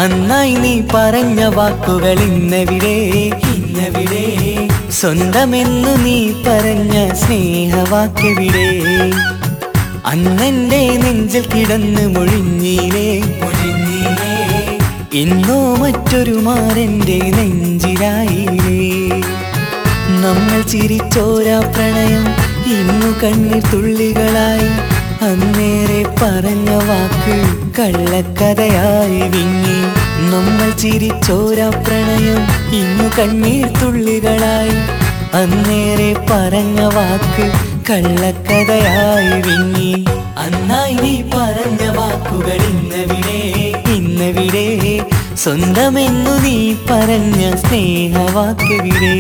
അന്നായി നീ പറഞ്ഞ വാക്കുകൾ ഇന്നെവിടെ ഇന്നെവിടെ സ്വന്തമെന്നു നീ പറഞ്ഞ സ്നേഹവാക്കെവിടെ അന്നെന്റെ നെഞ്ചിൽ കിടന്ന് മൊഴിഞ്ഞീലേ മൊഴിഞ്ഞീലേ ഇന്നോ മറ്റൊരു മാരന്റെ നെഞ്ചിലായിലേ നമ്മൾ ചിരിച്ചോരാ പ്രണയം ഇന്നു കണ്ണീർ തുള്ളികളായി അന്നേരെ പറഞ്ഞ വാക്ക് കള്ളക്കഥയായി വിങ്ങി നമ്മൾ ചിരിച്ചോരാ പ്രണയം ഇന്നു കണ്ണീർ തുള്ളികളായി അന്നേരെ പറഞ്ഞ വാക്ക് കള്ളക്കഥയായി വിങ്ങി അന്നായി നീ പറഞ്ഞ വാക്കുകൾ ഇന്നവിടെ ഇന്നവിടെ സ്വന്തമെന്നു നീ പറഞ്ഞ സ്നേഹവാക്കെവിടെ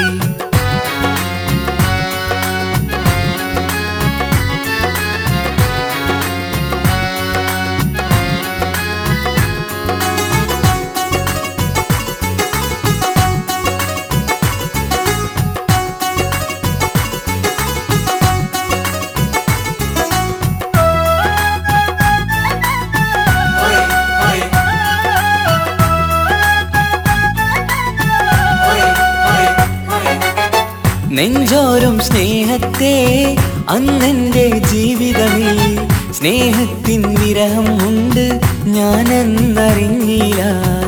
നെഞ്ചോരും സ്നേഹത്തെ അന്നെന്റെ ജീവിതമിൽ സ്നേഹത്തിൻ വിരഹം ഉണ്ട് ഞാനെന്നറിഞ്ഞില്ല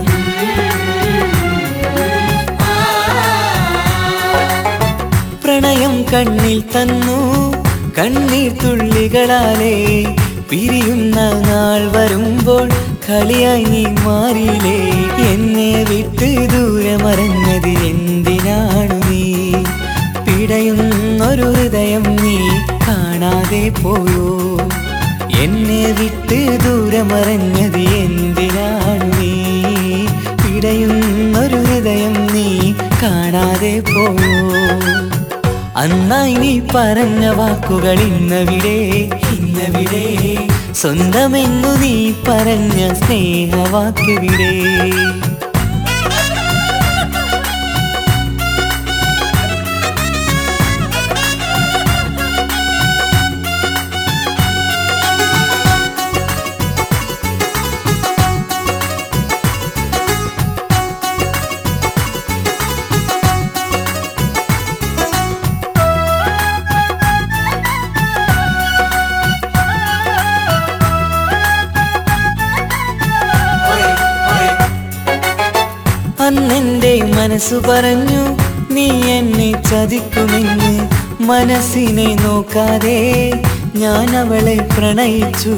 പ്രണയം കണ്ണിൽ തന്നു കണ്ണീർ തുള്ളികളാലേ പിരിയുന്ന നാൾ വരുമ്പോൾ കളിയായി നീ മാറിയില്ലേ എന്നെ വിട്ട് ദൂരെ മറഞ്ഞത് എന്തിനാണു നീ പിടയുന്നൊരു ഹൃദയം നീ കാണാതെ പോയോ എന്നെ വിട്ട് ദൂരെ മറഞ്ഞത് എന്തിനാണു നീ പിടയുന്നൊരു ഹൃദയം നീ കാണാതെ പോയോ അന്നായി നീ പറഞ്ഞ വാക്കുകൾ ഇന്നവിടെ ഇന്നവിടെ സ്വന്തമെന്നു നീ പറഞ്ഞ സ്നേഹവാക്കെവിടെ അന്നെന്റെ മനസ്സു പറഞ്ഞു നീ എന്നെ ചതിക്കുമെന്ന് മനസ്സിനെ നോക്കാതെ ഞാൻ അവളെ പ്രണയിച്ചു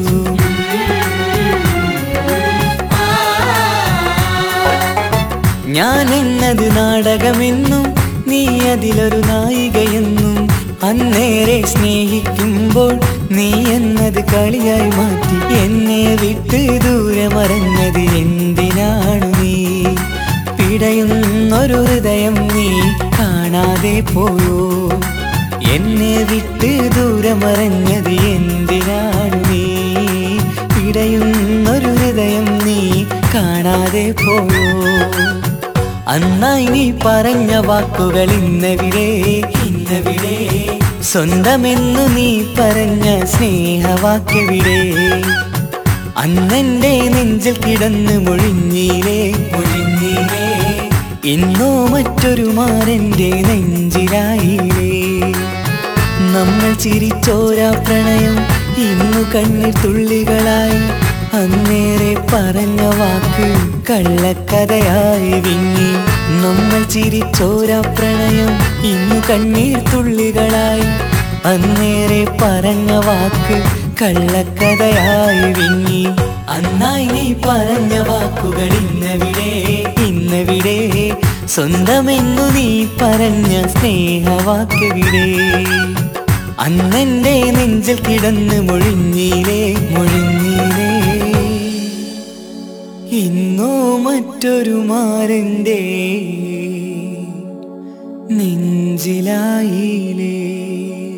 ഞാൻ എന്നത് നാടകമെന്നും നീ അതിലൊരു നായികയെന്നും അന്നേരെ സ്നേഹിക്കുമ്പോൾ നീ എന്നത് കളിയായി മാറ്റി എന്നെ വിട്ട് ദൂരെ മറഞ്ഞത് എന്തിനാണു നീ പിടയുന്നൊരു ഹൃദയം നീ കാണാതെ പോയോ എന്നെ വിട്ട് ദൂരെ മറഞ്ഞത് എന്തിനാണു നീ പിടയുന്നൊരു ഹൃദയം നീ കാണാതെ പോയോ അന്നായി നീ പറഞ്ഞ വാക്കുകൾ ഇന്നവിടെ ഇന്നവിടെ സ്വന്തമെന്നു നീ പറഞ്ഞ സ്നേഹവാക്കെവിടെ അന്നെന്റെ നെഞ്ചിൽ കിടന്ന് മൊഴിഞ്ഞീലേ മൊഴിഞ്ഞീലേ ഇന്നോ മറ്റൊരു മാരന്റെ നെഞ്ചിലായിലേ നമ്മൾ ചിരിച്ചോരാ പ്രണയം ഇന്നു കണ്ണീർ തുള്ളികളായി അന്നേരെ പറഞ്ഞ വാക്ക് കള്ളക്കഥയായി വിങ്ങി നമ്മൾ ചിരിച്ചോരാ പ്രണയം ഇന്നു കണ്ണീർ തുള്ളികളായി അന്നേരെ പറഞ്ഞ വാക്ക് കള്ളക്കഥയായി വിങ്ങി അന്നായി നീ പറഞ്ഞ വാക്കുകൾ ഇന്നവിടെ ഇന്നവിടെ സ്വന്തമെന്നു നീ പറഞ്ഞ സ്നേഹവാക്കെവിടെ അന്നെന്റെ നെഞ്ചിൽ കിടന്ന് മൊഴിഞ്ഞീലേ മൊഴിഞ്ഞീലേ ഇന്നോ മറ്റൊരു മാരന്റെ നെഞ്ചിലായിലേ